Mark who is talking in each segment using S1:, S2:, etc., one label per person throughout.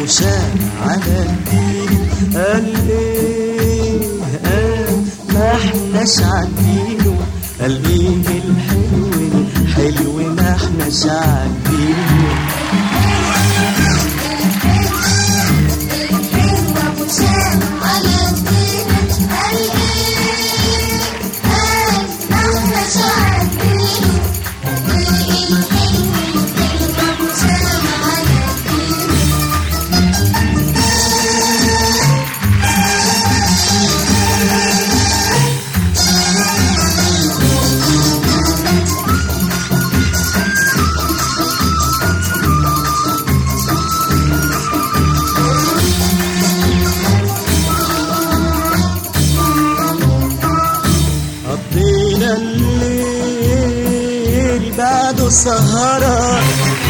S1: وشام على الدين قال ايه قال ما احناش عارفينه قال ايه الحلو الحلو ما احناش عارفينه قضينا الليل بعده سهرة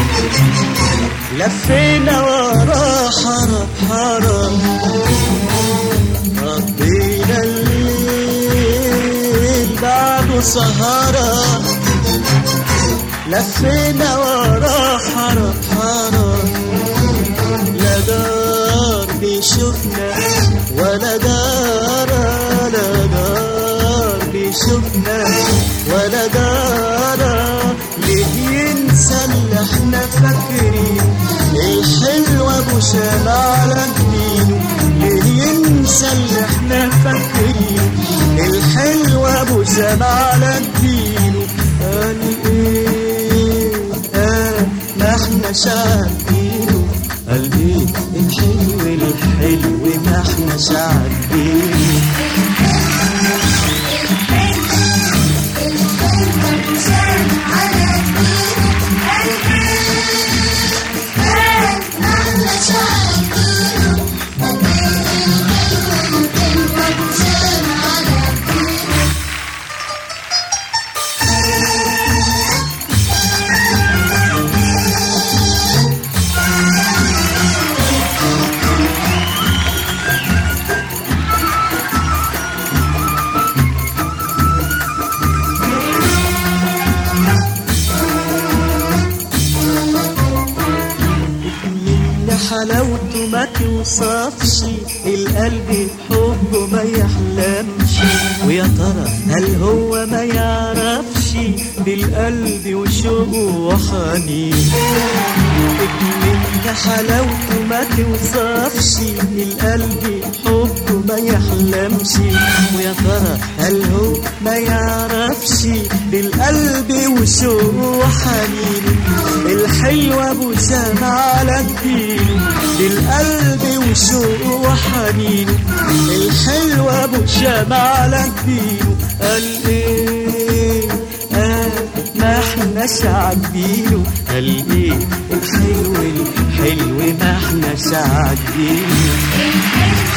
S1: لفينا ورا حرب حرب قضينا الليل بعده سهرة لفينا ورا حرب حرب لا دار بيشوفنا ولا دار لا دار بيشوفنا ولا دار ليه ينسى اللي احنا فاكرين الحلو ابو شال على جبينه ليه ينسى اللي احنا فاكرين الحلو ابو شال على جبينه قال ايه قال ما احنا شايفينه قال ايه الحلو الحلو ما احنا شايفينه اللي حلاوته ما توصفش القلب حبه ما يحلمش ويا ترى هل هو ما يعرفش بالقلب وشوقه وحنين اللي حلاوته ما توصفش القلب حبه ما يحلمش ويا ترى هل هو ما يعرفش بالقلب وشوقه وحنين الحلو ابو سام على الدين بالقلب وشوقه وحنين الحلو ابو شام على الدين قال ايه قال ما احناش عاجبينه قال ايه الحلو الحلو ما احناش عاجبينه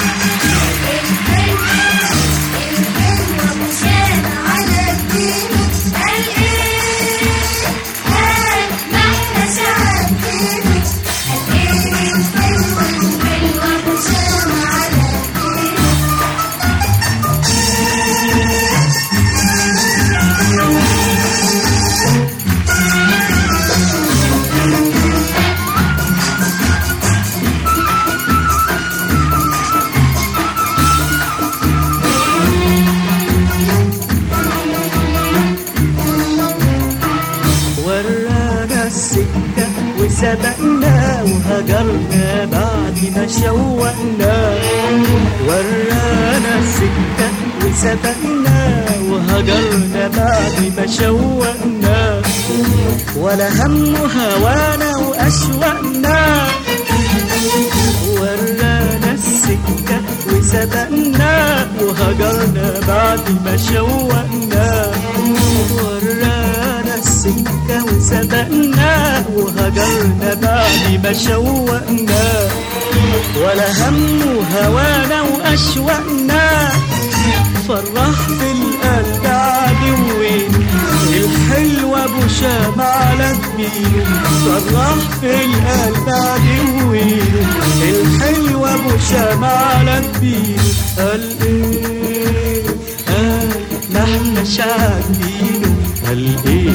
S1: ورانا السكة وسبقنا وهجرنا بعد ما شوقنا ورانا السكة وسبقنا وهجرنا بعد ما شوقنا ولا هم هوانا وأشوقنا ورانا السكة وسبقنا وهجرنا بعد ما شوقنا ورانا السكة وسبقنا وهجرنا بعد ما شوقنا ولا هم هوانا وأشوقنا فرح في القلب عدوين الحلو ابو شام على جبينه فرح في القلب عدوين الحلو ابو شام على جبينه قال ايه قال ما احنا شاعبينه قال ايه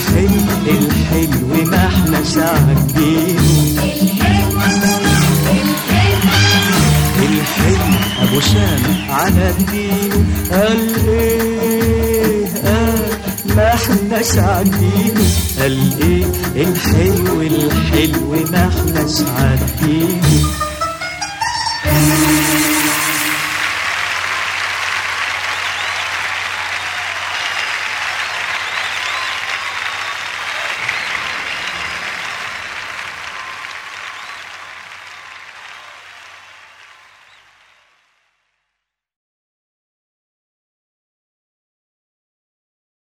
S1: الحلو الحلو ما احنا شاعبينه
S2: الحلو
S1: عشان على الدين قال ايه قال ما احناش عارفينه قال ايه الحلو الحلو ما احناش عارفينه